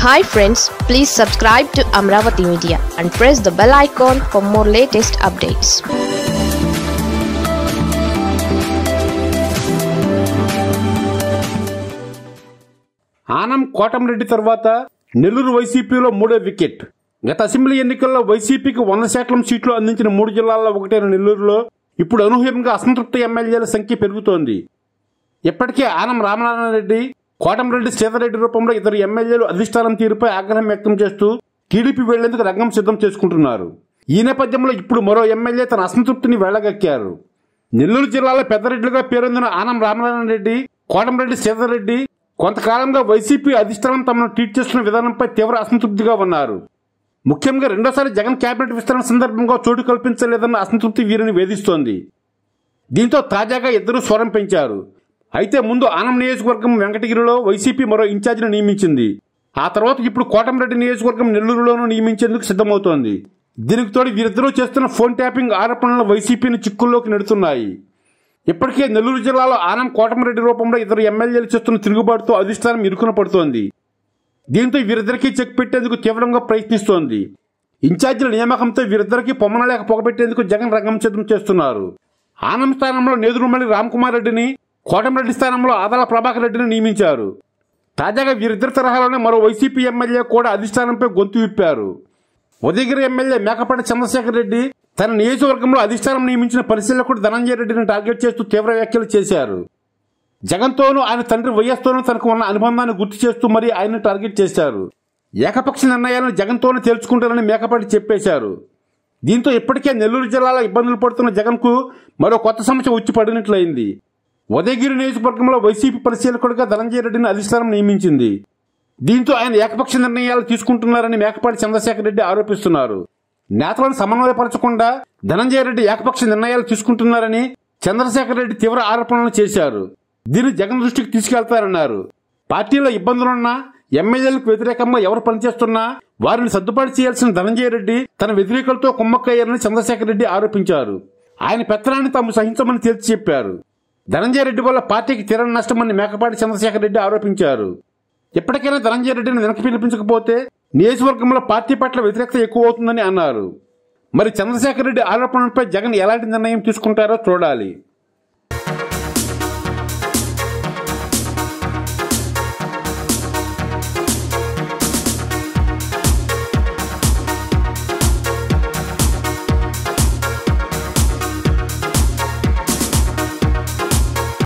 hi friends please subscribe to Amaravati media and press the bell icon for more latest updates Anam Kotamreddy తర్వాత నెల్లూరు వైసీపీలో మూడో wicket గత assembly ఎన్నికల్లో వైసీపీకి వంద శాతం సీట్లు అందించిన మూడు జిల్లాల్లో ఒకటైన నెల్లూరులో ఇప్పుడు అనూహ్యంగా అసంతృప్త ఎమ్మెల్యేల సంఖ్య పెరుగుతోంది ఇప్పటికే ఆనం రామనారాయణ రెడ్డి కోటంరెడ్డి సీతారెడ్డి రూపంలో ఇద్దరు ఎమ్మెల్యేలు అధిష్టానం తీరుపై ఆగ్రహం వ్యక్తం చేస్తూ టీడీపీ వెళ్లేందుకు రంగం సిద్ధం చేసుకుంటున్నారు ఈ నేపథ్యంలో ఇప్పుడు మరో ఎమ్మెల్యే తన అసంతృప్తిని వెళ్లగక్కారు నెల్లూరు జిల్లాలో పెద్దరెడ్డిగా పేరొందిన ఆనం రామనారాయణ రెడ్డి కోటంరెడ్డి సీతారెడ్డి కొంతకాలంగా వైసీపీ అధిష్టానం తమను ట్వీట్ చేస్తున్న విధానంపై తీవ్ర అసంతృప్తిగా ఉన్నారు ముఖ్యంగా రెండోసారి జగన్ కేబినెట్ విస్తరణ సందర్భంగా చోటు కల్పించలేదన్న అసంతృప్తి వీరిని వేధిస్తోంది దీంతో తాజాగా ఇద్దరు స్వరం పెంచారు అయితే ముందు ఆనం నియోజకవర్గం వెంకటగిరిలో వైసీపీ మరో ఇన్ఛార్జిని నియమించింది ఆ తర్వాత ఇప్పుడు కోటంరెడ్డి నియోజకవర్గం నెల్లూరులోనూ నియమించేందుకు సిద్ధమవుతోంది దీనికి తోడు వీరిద్దరూ చేస్తున్న ఫోన్ ట్యాపింగ్ ఆరోపణలు వైసీపీని చిక్కుల్లోకి నెడుతున్నాయి ఇప్పటికే నెల్లూరు జిల్లాలో ఆనం కోటమిరెడ్డి రూపంలో ఇద్దరు ఎమ్మెల్యేలు చేస్తున్న తిరుగుబాటుతో అధిష్టానం ఇరుకున పడుతోంది దీంతో వీరిద్దరికీ చెక్ పెట్టేందుకు తీవ్రంగా ప్రయత్నిస్తోంది ఇన్ఛార్జీల నియామకంతో వీరిద్దరికీ పొమ్మనలేక పొగబెట్టేందుకు జగన్ రంగం సిద్ధం చేస్తున్నారు ఆనం స్థానంలో నేదురుమల్లి రామ్కుమార్ రెడ్డిని కోటమిరెడ్డి స్థానంలో ఆదాల ప్రభాకర్ రెడ్డిని నియమించారు తాజాగా వీరిద్దరి తరహాలోనే మరో వైసీపీ ఎమ్మెల్యే కూడా అధిష్టానంపై గొంతు విప్పారు ఉదయగిరి ఎమ్మెల్యే మేకపాటి చంద్రశేఖర్ రెడ్డి తన నియోజకవర్గంలో అధిష్టానం నియమించిన పరిశీలకుడు ధనంజయ రెడ్డిని టార్గెట్ చేస్తూ తీవ్ర వ్యాఖ్యలు చేశారు జగన్తోనూ ఆయన తండ్రి వైఎస్తోనూ తనకు ఉన్న అనుబంధాన్ని గుర్తు చేస్తూ మరీ ఆయన్ని టార్గెట్ చేశారు ఏకపక్ష నిర్ణయాలను జగన్తోనే తేల్చుకుంటారని మేకపాటి చెప్పేశారు దీంతో ఇప్పటికే నెల్లూరు జిల్లాలో ఇబ్బందులు పడుతున్న జగన్కు మరో కొత్త సమస్య వచ్చి పడినట్లయింది ఉదయగిరి నియోజకవర్గంలో వైసీపీ పరిశీలకుడిగా ధనంజయ రెడ్డిని అధిష్టానం నియమించింది దీంతో ఆయన ఏకపక్ష నిర్ణయాలు తీసుకుంటున్నారని మేకపాటి చంద్రశేఖర్ రెడ్డి ఆరోపిస్తున్నారు నేతలను సమన్వయపరచకుండా ధనంజయ రెడ్డి ఏకపక్ష నిర్ణయాలు తీసుకుంటున్నారని చంద్రశేఖర్ రెడ్డి తీవ్ర ఆరోపణలు చేశారు దీన్ని జగన్ దృష్టికి తీసుకెళ్తారన్నారు పార్టీలో ఇబ్బందులున్నా ఎమ్మెల్యేలకు వ్యతిరేకంగా ఎవరు పనిచేస్తున్నా వారిని సర్దుబాటు చేయాల్సిన ధనంజయ రెడ్డి తన వ్యతిరేకులతో కుమ్మక్కయ్యారని చంద్రశేఖర్ రెడ్డి ఆరోపించారు ఆయన పెత్తనాన్ని తాము సహించమని తేల్చి చెప్పారు ధనంజయ రెడ్డి వల్ల పార్టీకి తీరని నష్టమని మేకపాటి చంద్రశేఖర్ రెడ్డి ఆరోపించారు ఎప్పటికైనా ధనంజయ రెడ్డిని వెనక్కి పిలిపించకపోతే నియోజకవర్గంలో పార్టీ పట్ల వ్యతిరేకత ఎక్కువ అవుతుందని అన్నారు మరి చంద్రశేఖర్ రెడ్డి ఆరోపణలపై జగన్ ఎలాంటి నిర్ణయం తీసుకుంటారో చూడాలి